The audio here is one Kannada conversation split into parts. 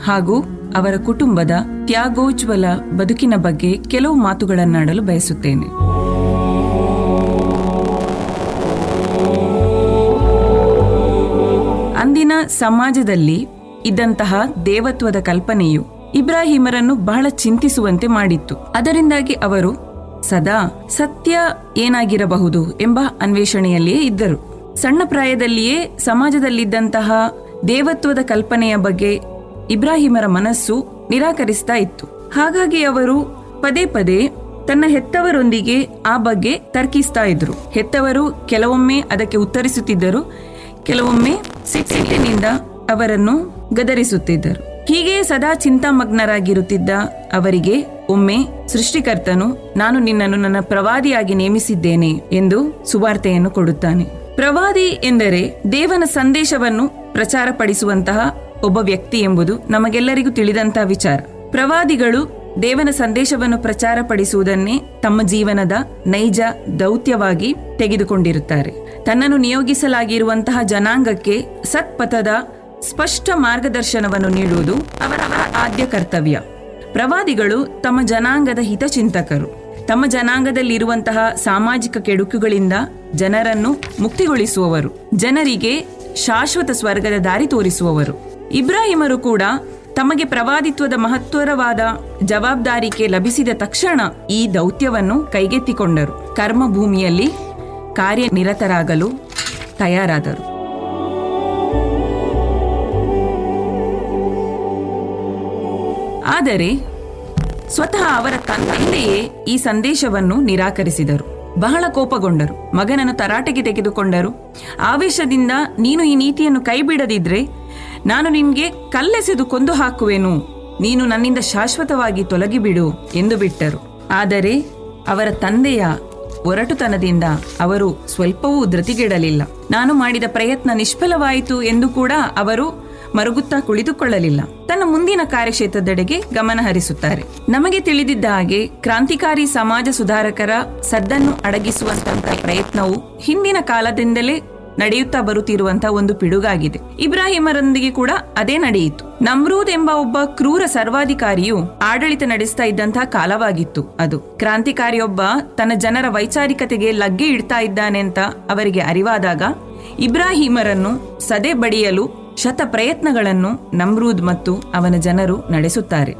ಹಾಗೂ ಅವರ ಕುಟುಂಬದ ತ್ಯಾಗೋಜ್ವಲ ಬದುಕಿನ ಬಗ್ಗೆ ಕೆಲವು ಮಾತುಗಳನ್ನಾಡಲು ಬಯಸುತ್ತೇನೆ ಅಂದಿನ ಸಮಾಜದಲ್ಲಿ ಇದ್ದಂತಹ ದೇವತ್ವದ ಕಲ್ಪನೆಯು ಇಬ್ರಾಹಿಮರನ್ನು ಬಹಳ ಚಿಂತಿಸುವಂತೆ ಮಾಡಿತ್ತು ಅದರಿಂದಾಗಿ ಅವರು ಸದಾ ಸತ್ಯ ಏನಾಗಿರಬಹುದು ಎಂಬ ಅನ್ವೇಷಣೆಯಲ್ಲಿಯೇ ಇದ್ದರು ಸಣ್ಣ ಪ್ರಾಯದಲ್ಲಿಯೇ ಸಮಾಜದಲ್ಲಿದ್ದಂತಹ ದೇವತ್ವದ ಕಲ್ಪನೆಯ ಬಗ್ಗೆ ಇಬ್ರಾಹಿಮರ ಮನಸ್ಸು ನಿರಾಕರಿಸ್ತಾ ಇತ್ತು ಹಾಗಾಗಿ ಅವರು ಪದೇ ಪದೇ ತನ್ನ ಹೆತ್ತವರೊಂದಿಗೆ ಆ ಬಗ್ಗೆ ತರ್ಕಿಸ್ತಾ ಇದ್ರು ಹೆತ್ತವರು ಕೆಲವೊಮ್ಮೆ ಅದಕ್ಕೆ ಉತ್ತರಿಸುತ್ತಿದ್ದರು ಕೆಲವೊಮ್ಮೆ ಸಿಟ್ಟಿನಿಂದ ಅವರನ್ನು ಗದರಿಸುತ್ತಿದ್ದರು ಹೀಗೆ ಸದಾ ಚಿಂತಾಮಗ್ನರಾಗಿರುತ್ತಿದ್ದ ಅವರಿಗೆ ಒಮ್ಮೆ ಸೃಷ್ಟಿಕರ್ತನು ನಾನು ನಿನ್ನನ್ನು ನನ್ನ ಪ್ರವಾದಿಯಾಗಿ ನೇಮಿಸಿದ್ದೇನೆ ಎಂದು ಸುವಾರ್ತೆಯನ್ನು ಕೊಡುತ್ತಾನೆ ಪ್ರವಾದಿ ಎಂದರೆ ದೇವನ ಸಂದೇಶವನ್ನು ಪ್ರಚಾರಪಡಿಸುವಂತಹ ಒಬ್ಬ ವ್ಯಕ್ತಿ ಎಂಬುದು ನಮಗೆಲ್ಲರಿಗೂ ತಿಳಿದಂತಹ ವಿಚಾರ ಪ್ರವಾದಿಗಳು ದೇವನ ಸಂದೇಶವನ್ನು ಪ್ರಚಾರಪಡಿಸುವುದನ್ನೇ ತಮ್ಮ ಜೀವನದ ನೈಜ ದೌತ್ಯವಾಗಿ ತೆಗೆದುಕೊಂಡಿರುತ್ತಾರೆ ತನ್ನನ್ನು ನಿಯೋಗಿಸಲಾಗಿರುವಂತಹ ಜನಾಂಗಕ್ಕೆ ಸತ್ಪಥದ ಸ್ಪಷ್ಟ ಮಾರ್ಗದರ್ಶನವನ್ನು ನೀಡುವುದು ಅವರವರ ಆದ್ಯ ಕರ್ತವ್ಯ ಪ್ರವಾದಿಗಳು ತಮ್ಮ ಜನಾಂಗದ ಹಿತಚಿಂತಕರು ತಮ್ಮ ಜನಾಂಗದಲ್ಲಿರುವಂತಹ ಸಾಮಾಜಿಕ ಕೆಡುಕುಗಳಿಂದ ಜನರನ್ನು ಮುಕ್ತಿಗೊಳಿಸುವವರು ಜನರಿಗೆ ಶಾಶ್ವತ ಸ್ವರ್ಗದ ದಾರಿ ತೋರಿಸುವವರು ಇಬ್ರಾಹಿಮರು ಕೂಡ ತಮಗೆ ಪ್ರವಾದಿತ್ವದ ಮಹತ್ವರವಾದ ಜವಾಬ್ದಾರಿಕೆ ಲಭಿಸಿದ ತಕ್ಷಣ ಈ ದೌತ್ಯವನ್ನು ಕೈಗೆತ್ತಿಕೊಂಡರು ಕರ್ಮಭೂಮಿಯಲ್ಲಿ ಕಾರ್ಯನಿರತರಾಗಲು ತಯಾರಾದರು ಆದರೆ ಸ್ವತಃ ಅವರ ತಂದೆಯೇ ಈ ಸಂದೇಶವನ್ನು ನಿರಾಕರಿಸಿದರು ಬಹಳ ಕೋಪಗೊಂಡರು ಮಗನನ್ನು ತರಾಟೆಗೆ ತೆಗೆದುಕೊಂಡರು ಆವೇಶದಿಂದ ನೀನು ಈ ನೀತಿಯನ್ನು ಕೈಬಿಡದಿದ್ರೆ ನಾನು ನಿನ್ಗೆ ಕಲ್ಲೆಸೆದು ಕೊಂದು ಹಾಕುವೆನು ನೀನು ನನ್ನಿಂದ ಶಾಶ್ವತವಾಗಿ ತೊಲಗಿಬಿಡು ಎಂದು ಬಿಟ್ಟರು ಆದರೆ ಅವರ ತಂದೆಯ ಒರಟುತನದಿಂದ ಅವರು ಸ್ವಲ್ಪವೂ ಧೃತಿಗೆಡಲಿಲ್ಲ ನಾನು ಮಾಡಿದ ಪ್ರಯತ್ನ ನಿಷ್ಫಲವಾಯಿತು ಎಂದು ಕೂಡ ಅವರು ಮರುಗುತ್ತಾ ಕುಳಿತುಕೊಳ್ಳಲಿಲ್ಲ ತನ್ನ ಮುಂದಿನ ಕಾರ್ಯಕ್ಷೇತ್ರದೆಡೆಗೆ ಗಮನ ಹರಿಸುತ್ತಾರೆ ನಮಗೆ ತಿಳಿದಿದ್ದ ಹಾಗೆ ಕ್ರಾಂತಿಕಾರಿ ಸಮಾಜ ಸುಧಾರಕರ ಸದ್ದನ್ನು ಅಡಗಿಸುವಂತಹ ಪ್ರಯತ್ನವು ಹಿಂದಿನ ಕಾಲದಿಂದಲೇ ನಡೆಯುತ್ತಾ ಬರುತ್ತಿರುವಂತಹ ಒಂದು ಪಿಡುಗಾಗಿದೆ ಇಬ್ರಾಹಿಮರೊಂದಿಗೆ ಕೂಡ ಅದೇ ನಡೆಯಿತು ನಮ್ರೂದ್ ಎಂಬ ಒಬ್ಬ ಕ್ರೂರ ಸರ್ವಾಧಿಕಾರಿಯು ಆಡಳಿತ ನಡೆಸ್ತಾ ಇದ್ದಂತಹ ಕಾಲವಾಗಿತ್ತು ಅದು ಕ್ರಾಂತಿಕಾರಿಯೊಬ್ಬ ತನ್ನ ಜನರ ವೈಚಾರಿಕತೆಗೆ ಲಗ್ಗೆ ಇಡ್ತಾ ಇದ್ದಾನೆ ಅಂತ ಅವರಿಗೆ ಅರಿವಾದಾಗ ಇಬ್ರಾಹಿಮರನ್ನು ಸದೆ ಬಡಿಯಲು ಶತ ಪ್ರಯತ್ನಗಳನ್ನು ನಮ್ರೂದ್ ಮತ್ತು ಅವನ ಜನರು ನಡೆಸುತ್ತಾರೆ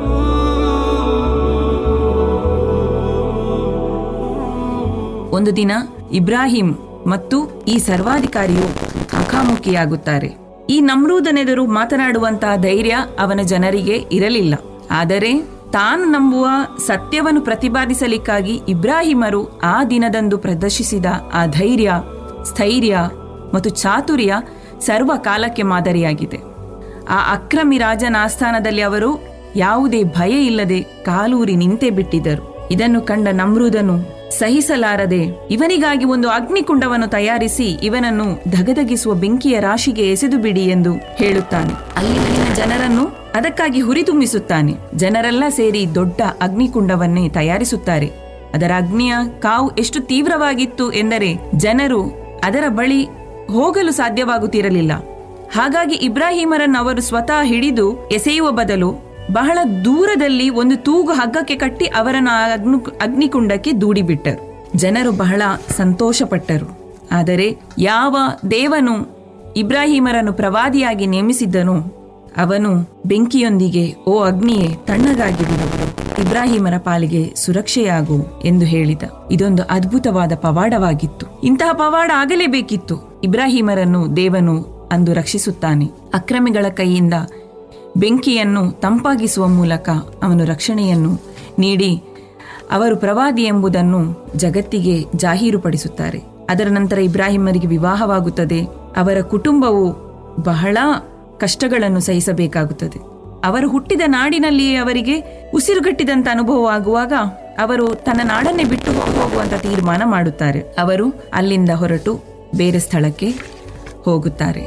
ಒಂದು ದಿನ ಇಬ್ರಾಹಿಂ ಮತ್ತು ಈ ಸರ್ವಾಧಿಕಾರಿಯು ಮುಖಾಮುಖಿಯಾಗುತ್ತಾರೆ ಈ ನಮ್ರೂದನೆದುರು ಮಾತನಾಡುವಂತಹ ಧೈರ್ಯ ಅವನ ಜನರಿಗೆ ಇರಲಿಲ್ಲ ಆದರೆ ತಾನು ನಂಬುವ ಸತ್ಯವನ್ನು ಪ್ರತಿಪಾದಿಸಲಿಕ್ಕಾಗಿ ಇಬ್ರಾಹಿಮರು ಆ ದಿನದಂದು ಪ್ರದರ್ಶಿಸಿದ ಆ ಧೈರ್ಯ ಸ್ಥೈರ್ಯ ಮತ್ತು ಚಾತುರ್ಯ ಸರ್ವ ಕಾಲಕ್ಕೆ ಮಾದರಿಯಾಗಿದೆ ಆ ಅಕ್ರಮಿ ರಾಜನ ಆಸ್ಥಾನದಲ್ಲಿ ಅವರು ಯಾವುದೇ ಭಯ ಇಲ್ಲದೆ ಕಾಲೂರಿ ನಿಂತೇ ಬಿಟ್ಟಿದ್ದರು ಇದನ್ನು ಕಂಡ ನಮ್ರೂದನು ಸಹಿಸಲಾರದೆ ಇವನಿಗಾಗಿ ಒಂದು ಅಗ್ನಿಕುಂಡವನ್ನು ತಯಾರಿಸಿ ಇವನನ್ನು ಧಗಧಗಿಸುವ ಬೆಂಕಿಯ ರಾಶಿಗೆ ಎಸೆದು ಬಿಡಿ ಎಂದು ಹೇಳುತ್ತಾನೆ ಅಲ್ಲಿನ ಜನರನ್ನು ಅದಕ್ಕಾಗಿ ಹುರಿದುಂಬಿಸುತ್ತಾನೆ ಜನರೆಲ್ಲ ಸೇರಿ ದೊಡ್ಡ ಅಗ್ನಿಕುಂಡವನ್ನೇ ತಯಾರಿಸುತ್ತಾರೆ ಅದರ ಅಗ್ನಿಯ ಕಾವು ಎಷ್ಟು ತೀವ್ರವಾಗಿತ್ತು ಎಂದರೆ ಜನರು ಅದರ ಬಳಿ ಹೋಗಲು ಸಾಧ್ಯವಾಗುತ್ತಿರಲಿಲ್ಲ ಹಾಗಾಗಿ ಇಬ್ರಾಹಿಮರನ್ನು ಅವರು ಸ್ವತಃ ಹಿಡಿದು ಎಸೆಯುವ ಬದಲು ಬಹಳ ದೂರದಲ್ಲಿ ಒಂದು ತೂಗು ಹಗ್ಗಕ್ಕೆ ಕಟ್ಟಿ ಅವರನ್ನು ಆ ಅಗ್ನು ಅಗ್ನಿಕುಂಡಕ್ಕೆ ದೂಡಿಬಿಟ್ಟರು ಜನರು ಬಹಳ ಸಂತೋಷಪಟ್ಟರು ಆದರೆ ಯಾವ ದೇವನು ಇಬ್ರಾಹಿಮರನ್ನು ಪ್ರವಾದಿಯಾಗಿ ನೇಮಿಸಿದ್ದನು ಅವನು ಬೆಂಕಿಯೊಂದಿಗೆ ಓ ಅಗ್ನಿಯೇ ತಣ್ಣಗಾಗಿ ಬಿಡು ಇಬ್ರಾಹಿಮರ ಪಾಲಿಗೆ ಸುರಕ್ಷೆಯಾಗು ಎಂದು ಹೇಳಿದ ಇದೊಂದು ಅದ್ಭುತವಾದ ಪವಾಡವಾಗಿತ್ತು ಇಂತಹ ಪವಾಡ ಆಗಲೇಬೇಕಿತ್ತು ಇಬ್ರಾಹಿಮರನ್ನು ದೇವನು ಅಂದು ರಕ್ಷಿಸುತ್ತಾನೆ ಅಕ್ರಮಿಗಳ ಕೈಯಿಂದ ಬೆಂಕಿಯನ್ನು ತಂಪಾಗಿಸುವ ಮೂಲಕ ಅವನು ರಕ್ಷಣೆಯನ್ನು ನೀಡಿ ಅವರು ಪ್ರವಾದಿ ಎಂಬುದನ್ನು ಜಗತ್ತಿಗೆ ಜಾಹೀರುಪಡಿಸುತ್ತಾರೆ ಅದರ ನಂತರ ಇಬ್ರಾಹಿಮರಿಗೆ ವಿವಾಹವಾಗುತ್ತದೆ ಅವರ ಕುಟುಂಬವು ಬಹಳ ಕಷ್ಟಗಳನ್ನು ಸಹಿಸಬೇಕಾಗುತ್ತದೆ ಅವರು ಹುಟ್ಟಿದ ನಾಡಿನಲ್ಲಿಯೇ ಅವರಿಗೆ ಉಸಿರುಗಟ್ಟಿದಂತ ಅನುಭವ ಆಗುವಾಗ ಅವರು ತನ್ನ ನಾಡನ್ನೇ ಬಿಟ್ಟು ಹೋಗುವಂತ ತೀರ್ಮಾನ ಮಾಡುತ್ತಾರೆ ಅವರು ಅಲ್ಲಿಂದ ಹೊರಟು ಬೇರೆ ಸ್ಥಳಕ್ಕೆ ಹೋಗುತ್ತಾರೆ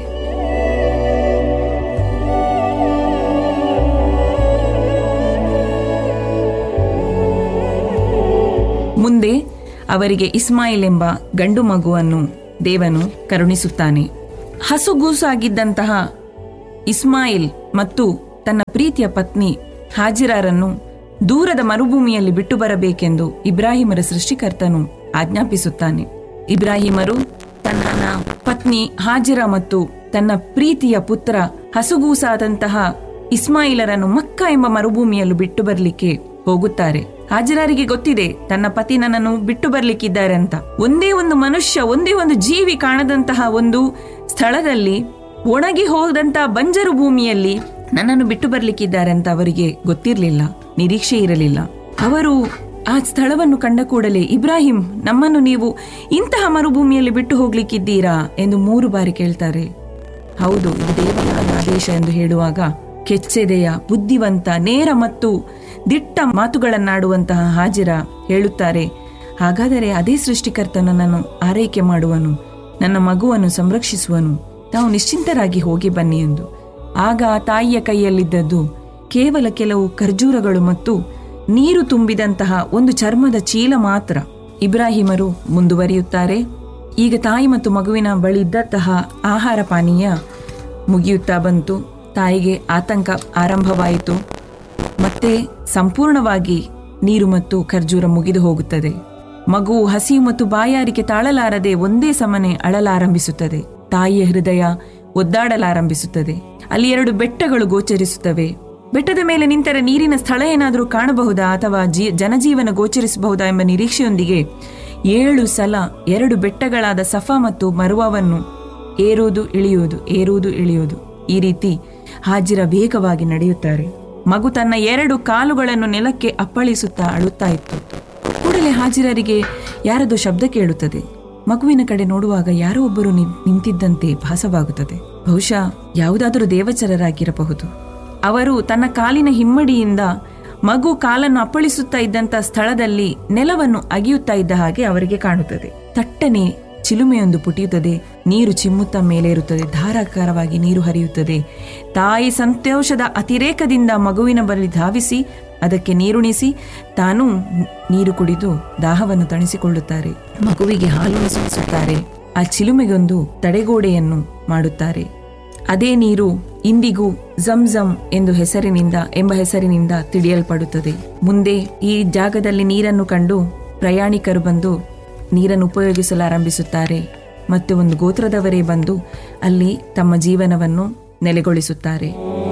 ಮುಂದೆ ಅವರಿಗೆ ಇಸ್ಮಾಯಿಲ್ ಎಂಬ ಗಂಡು ಮಗುವನ್ನು ದೇವನು ಕರುಣಿಸುತ್ತಾನೆ ಹಸುಗೂಸಾಗಿದ್ದಂತಹ ಇಸ್ಮಾಯಿಲ್ ಮತ್ತು ತನ್ನ ಪ್ರೀತಿಯ ಪತ್ನಿ ಹಾಜಿರಾರನ್ನು ದೂರದ ಮರುಭೂಮಿಯಲ್ಲಿ ಬಿಟ್ಟು ಬರಬೇಕೆಂದು ಇಬ್ರಾಹಿಮರ ಸೃಷ್ಟಿಕರ್ತನು ಆಜ್ಞಾಪಿಸುತ್ತಾನೆ ಇಬ್ರಾಹಿಮರು ತನ್ನ ಪತ್ನಿ ಹಾಜಿರ ಮತ್ತು ತನ್ನ ಪ್ರೀತಿಯ ಪುತ್ರ ಹಸುಗೂಸಾದಂತಹ ಇಸ್ಮಾಯಿಲರನ್ನು ಮಕ್ಕ ಎಂಬ ಮರುಭೂಮಿಯಲ್ಲಿ ಬಿಟ್ಟು ಬರಲಿಕ್ಕೆ ಹೋಗುತ್ತಾರೆ ಹಾಜರಾರಿಗೆ ಗೊತ್ತಿದೆ ತನ್ನ ಪತಿ ನನ್ನನ್ನು ಬಿಟ್ಟು ಬರ್ಲಿಕ್ಕಿದ್ದಾರೆ ಅಂತ ಒಂದೇ ಒಂದು ಮನುಷ್ಯ ಒಂದೇ ಒಂದು ಜೀವಿ ಕಾಣದಂತಹ ಒಂದು ಸ್ಥಳದಲ್ಲಿ ಒಣಗಿ ಹೋದಂತಹ ಬಂಜರು ಭೂಮಿಯಲ್ಲಿ ನನ್ನನ್ನು ಬಿಟ್ಟು ಬರ್ಲಿಕ್ಕಿದ್ದಾರೆ ಅಂತ ಅವರಿಗೆ ಗೊತ್ತಿರಲಿಲ್ಲ ನಿರೀಕ್ಷೆ ಇರಲಿಲ್ಲ ಅವರು ಆ ಸ್ಥಳವನ್ನು ಕಂಡ ಕೂಡಲೇ ಇಬ್ರಾಹಿಂ ನಮ್ಮನ್ನು ನೀವು ಇಂತಹ ಮರುಭೂಮಿಯಲ್ಲಿ ಬಿಟ್ಟು ಹೋಗ್ಲಿಕ್ಕಿದ್ದೀರಾ ಎಂದು ಮೂರು ಬಾರಿ ಕೇಳ್ತಾರೆ ಹೌದು ಇದು ದೇವರ ಆದೇಶ ಎಂದು ಹೇಳುವಾಗ ಕೆಚ್ಚೆದೆಯ ಬುದ್ಧಿವಂತ ನೇರ ಮತ್ತು ದಿಟ್ಟ ಮಾತುಗಳನ್ನಾಡುವಂತಹ ಹಾಜಿರ ಹೇಳುತ್ತಾರೆ ಹಾಗಾದರೆ ಅದೇ ಸೃಷ್ಟಿಕರ್ತ ನನ್ನನ್ನು ಆರೈಕೆ ಮಾಡುವನು ನನ್ನ ಮಗುವನ್ನು ಸಂರಕ್ಷಿಸುವನು ತಾವು ನಿಶ್ಚಿಂತರಾಗಿ ಹೋಗಿ ಬನ್ನಿ ಎಂದು ಆಗ ಆ ತಾಯಿಯ ಕೈಯಲ್ಲಿದ್ದದ್ದು ಕೇವಲ ಕೆಲವು ಖರ್ಜೂರಗಳು ಮತ್ತು ನೀರು ತುಂಬಿದಂತಹ ಒಂದು ಚರ್ಮದ ಚೀಲ ಮಾತ್ರ ಇಬ್ರಾಹಿಮರು ಮುಂದುವರಿಯುತ್ತಾರೆ ಈಗ ತಾಯಿ ಮತ್ತು ಮಗುವಿನ ಬಳಿ ಇದ್ದಂತಹ ಆಹಾರ ಪಾನೀಯ ಮುಗಿಯುತ್ತಾ ಬಂತು ತಾಯಿಗೆ ಆತಂಕ ಆರಂಭವಾಯಿತು ಮತ್ತೆ ಸಂಪೂರ್ಣವಾಗಿ ನೀರು ಮತ್ತು ಖರ್ಜೂರ ಮುಗಿದು ಹೋಗುತ್ತದೆ ಮಗು ಹಸಿವು ಮತ್ತು ಬಾಯಾರಿಕೆ ತಾಳಲಾರದೆ ಒಂದೇ ಸಮನೆ ಅಳಲಾರಂಭಿಸುತ್ತದೆ ತಾಯಿಯ ಹೃದಯ ಒದ್ದಾಡಲಾರಂಭಿಸುತ್ತದೆ ಅಲ್ಲಿ ಎರಡು ಬೆಟ್ಟಗಳು ಗೋಚರಿಸುತ್ತವೆ ಬೆಟ್ಟದ ಮೇಲೆ ನಿಂತರೆ ನೀರಿನ ಸ್ಥಳ ಏನಾದರೂ ಕಾಣಬಹುದಾ ಅಥವಾ ಜೀ ಜನಜೀವನ ಗೋಚರಿಸಬಹುದಾ ಎಂಬ ನಿರೀಕ್ಷೆಯೊಂದಿಗೆ ಏಳು ಸಲ ಎರಡು ಬೆಟ್ಟಗಳಾದ ಸಫಾ ಮತ್ತು ಮರುವವನ್ನು ಏರುವುದು ಇಳಿಯುವುದು ಏರುವುದು ಇಳಿಯುವುದು ಈ ರೀತಿ ಹಾಜಿರ ವೇಗವಾಗಿ ನಡೆಯುತ್ತಾರೆ ಮಗು ತನ್ನ ಎರಡು ಕಾಲುಗಳನ್ನು ನೆಲಕ್ಕೆ ಅಪ್ಪಳಿಸುತ್ತಾ ಅಳುತ್ತಾ ಇತ್ತು ಕೂಡಲೇ ಹಾಜಿರರಿಗೆ ಯಾರದೋ ಶಬ್ದ ಕೇಳುತ್ತದೆ ಮಗುವಿನ ಕಡೆ ನೋಡುವಾಗ ಯಾರೋ ಒಬ್ಬರು ನಿ- ನಿಂತಿದ್ದಂತೆ ಭಾಸವಾಗುತ್ತದೆ ಬಹುಶಃ ಯಾವುದಾದರೂ ದೇವಚರರಾಗಿರಬಹುದು ಅವರು ತನ್ನ ಕಾಲಿನ ಹಿಮ್ಮಡಿಯಿಂದ ಮಗು ಕಾಲನ್ನು ಅಪ್ಪಳಿಸುತ್ತಾ ಇದ್ದಂತ ಸ್ಥಳದಲ್ಲಿ ನೆಲವನ್ನು ಅಗಿಯುತ್ತಾ ಇದ್ದ ಹಾಗೆ ಅವರಿಗೆ ಕಾಣುತ್ತದೆ ತಟ್ಟನೆ ಚಿಲುಮೆಯೊಂದು ಪುಟಿಯುತ್ತದೆ ನೀರು ಚಿಮ್ಮುತ್ತಾ ಮೇಲೇರುತ್ತದೆ ಧಾರಾಕಾರವಾಗಿ ನೀರು ಹರಿಯುತ್ತದೆ ತಾಯಿ ಸಂತೋಷದ ಅತಿರೇಕದಿಂದ ಮಗುವಿನ ಬಳಿ ಧಾವಿಸಿ ಅದಕ್ಕೆ ನೀರುಣಿಸಿ ತಾನು ನೀರು ಕುಡಿದು ದಾಹವನ್ನು ತಣಿಸಿಕೊಳ್ಳುತ್ತಾರೆ ಮಗುವಿಗೆ ಹಾಲು ಸುರಿಸುತ್ತಾರೆ ಆ ಚಿಲುಮೆಗೊಂದು ತಡೆಗೋಡೆಯನ್ನು ಮಾಡುತ್ತಾರೆ ಅದೇ ನೀರು ಇಂದಿಗೂ ಜಮ್ ಎಂದು ಹೆಸರಿನಿಂದ ಎಂಬ ಹೆಸರಿನಿಂದ ತಿಳಿಯಲ್ಪಡುತ್ತದೆ ಮುಂದೆ ಈ ಜಾಗದಲ್ಲಿ ನೀರನ್ನು ಕಂಡು ಪ್ರಯಾಣಿಕರು ಬಂದು ನೀರನ್ನು ಉಪಯೋಗಿಸಲಾರಂಭಿಸುತ್ತಾರೆ ಮತ್ತು ಒಂದು ಗೋತ್ರದವರೇ ಬಂದು ಅಲ್ಲಿ ತಮ್ಮ ಜೀವನವನ್ನು ನೆಲೆಗೊಳಿಸುತ್ತಾರೆ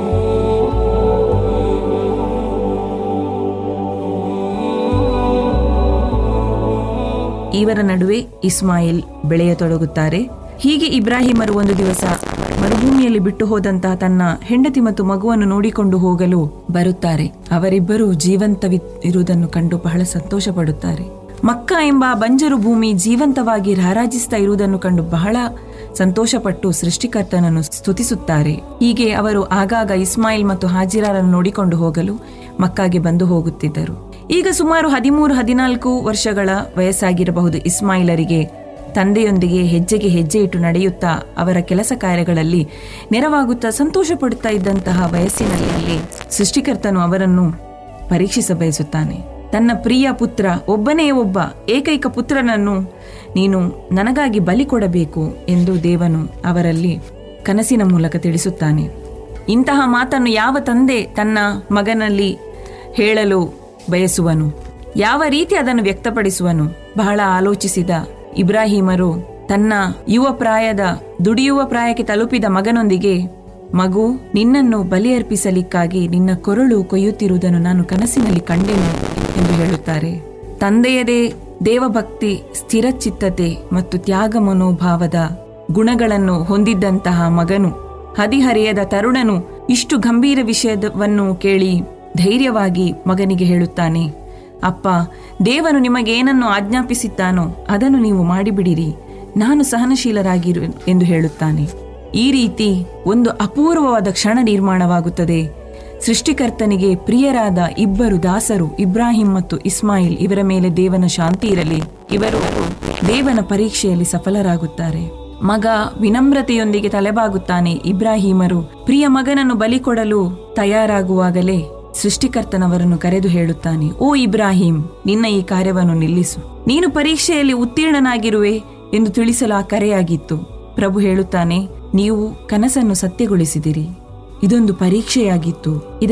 ಇವರ ನಡುವೆ ಇಸ್ಮಾಯಿಲ್ ಬೆಳೆಯತೊಡಗುತ್ತಾರೆ ಹೀಗೆ ಇಬ್ರಾಹಿಮರು ಒಂದು ದಿವಸ ಮರುಭೂಮಿಯಲ್ಲಿ ಬಿಟ್ಟು ಹೋದಂತಹ ತನ್ನ ಹೆಂಡತಿ ಮತ್ತು ಮಗುವನ್ನು ನೋಡಿಕೊಂಡು ಹೋಗಲು ಬರುತ್ತಾರೆ ಅವರಿಬ್ಬರು ಜೀವಂತವಿ ಇರುವುದನ್ನು ಕಂಡು ಬಹಳ ಸಂತೋಷ ಪಡುತ್ತಾರೆ ಮಕ್ಕ ಎಂಬ ಬಂಜರು ಭೂಮಿ ಜೀವಂತವಾಗಿ ರಾರಾಜಿಸ್ತಾ ಇರುವುದನ್ನು ಕಂಡು ಬಹಳ ಸಂತೋಷಪಟ್ಟು ಸೃಷ್ಟಿಕರ್ತನನ್ನು ಸ್ತುತಿಸುತ್ತಾರೆ ಹೀಗೆ ಅವರು ಆಗಾಗ ಇಸ್ಮಾಯಿಲ್ ಮತ್ತು ಹಾಜಿರಾರನ್ನು ನೋಡಿಕೊಂಡು ಹೋಗಲು ಮಕ್ಕಾಗೆ ಬಂದು ಹೋಗುತ್ತಿದ್ದರು ಈಗ ಸುಮಾರು ಹದಿಮೂರು ಹದಿನಾಲ್ಕು ವರ್ಷಗಳ ವಯಸ್ಸಾಗಿರಬಹುದು ಇಸ್ಮಾಯಿಲರಿಗೆ ತಂದೆಯೊಂದಿಗೆ ಹೆಜ್ಜೆಗೆ ಹೆಜ್ಜೆ ಇಟ್ಟು ನಡೆಯುತ್ತಾ ಅವರ ಕೆಲಸ ಕಾರ್ಯಗಳಲ್ಲಿ ನೆರವಾಗುತ್ತಾ ಸಂತೋಷ ಪಡುತ್ತಾ ಇದ್ದಂತಹ ವಯಸ್ಸಿನಲ್ಲಿ ಸೃಷ್ಟಿಕರ್ತನು ಅವರನ್ನು ಪರೀಕ್ಷಿಸ ಬಯಸುತ್ತಾನೆ ತನ್ನ ಪ್ರಿಯ ಪುತ್ರ ಒಬ್ಬನೇ ಒಬ್ಬ ಏಕೈಕ ಪುತ್ರನನ್ನು ನೀನು ನನಗಾಗಿ ಬಲಿ ಕೊಡಬೇಕು ಎಂದು ದೇವನು ಅವರಲ್ಲಿ ಕನಸಿನ ಮೂಲಕ ತಿಳಿಸುತ್ತಾನೆ ಇಂತಹ ಮಾತನ್ನು ಯಾವ ತಂದೆ ತನ್ನ ಮಗನಲ್ಲಿ ಹೇಳಲು ಬಯಸುವನು ಯಾವ ರೀತಿ ಅದನ್ನು ವ್ಯಕ್ತಪಡಿಸುವನು ಬಹಳ ಆಲೋಚಿಸಿದ ಇಬ್ರಾಹಿಮರು ತನ್ನ ಯುವ ಪ್ರಾಯದ ದುಡಿಯುವ ಪ್ರಾಯಕ್ಕೆ ತಲುಪಿದ ಮಗನೊಂದಿಗೆ ಮಗು ನಿನ್ನನ್ನು ಬಲಿಯರ್ಪಿಸಲಿಕ್ಕಾಗಿ ನಿನ್ನ ಕೊರಳು ಕೊಯ್ಯುತ್ತಿರುವುದನ್ನು ನಾನು ಕನಸಿನಲ್ಲಿ ಕಂಡೆನು ಎಂದು ಹೇಳುತ್ತಾರೆ ತಂದೆಯದೇ ದೇವಭಕ್ತಿ ಸ್ಥಿರಚಿತ್ತತೆ ಮತ್ತು ತ್ಯಾಗ ಮನೋಭಾವದ ಗುಣಗಳನ್ನು ಹೊಂದಿದ್ದಂತಹ ಮಗನು ಹದಿಹರೆಯದ ತರುಣನು ಇಷ್ಟು ಗಂಭೀರ ವಿಷಯವನ್ನು ಕೇಳಿ ಧೈರ್ಯವಾಗಿ ಮಗನಿಗೆ ಹೇಳುತ್ತಾನೆ ಅಪ್ಪ ದೇವನು ನಿಮಗೇನನ್ನು ಆಜ್ಞಾಪಿಸಿದ್ದಾನೋ ಅದನ್ನು ನೀವು ಮಾಡಿಬಿಡಿರಿ ನಾನು ಸಹನಶೀಲರಾಗಿರು ಎಂದು ಹೇಳುತ್ತಾನೆ ಈ ರೀತಿ ಒಂದು ಅಪೂರ್ವವಾದ ಕ್ಷಣ ನಿರ್ಮಾಣವಾಗುತ್ತದೆ ಸೃಷ್ಟಿಕರ್ತನಿಗೆ ಪ್ರಿಯರಾದ ಇಬ್ಬರು ದಾಸರು ಇಬ್ರಾಹಿಂ ಮತ್ತು ಇಸ್ಮಾಯಿಲ್ ಇವರ ಮೇಲೆ ದೇವನ ಶಾಂತಿ ಇರಲಿ ಇವರು ದೇವನ ಪರೀಕ್ಷೆಯಲ್ಲಿ ಸಫಲರಾಗುತ್ತಾರೆ ಮಗ ವಿನಮ್ರತೆಯೊಂದಿಗೆ ತಲೆಬಾಗುತ್ತಾನೆ ಇಬ್ರಾಹಿಮರು ಪ್ರಿಯ ಮಗನನ್ನು ಬಲಿ ಕೊಡಲು ತಯಾರಾಗುವಾಗಲೇ ಸೃಷ್ಟಿಕರ್ತನವರನ್ನು ಕರೆದು ಹೇಳುತ್ತಾನೆ ಓ ಇಬ್ರಾಹಿಂ ನಿನ್ನ ಈ ಕಾರ್ಯವನ್ನು ನಿಲ್ಲಿಸು ನೀನು ಪರೀಕ್ಷೆಯಲ್ಲಿ ಉತ್ತೀರ್ಣನಾಗಿರುವೆ ಎಂದು ತಿಳಿಸಲು ಆ ಕರೆಯಾಗಿತ್ತು ಪ್ರಭು ಹೇಳುತ್ತಾನೆ ನೀವು ಕನಸನ್ನು ಸತ್ಯಗೊಳಿಸಿದಿರಿ ಇದೊಂದು ಪರೀಕ್ಷೆಯಾಗಿತ್ತು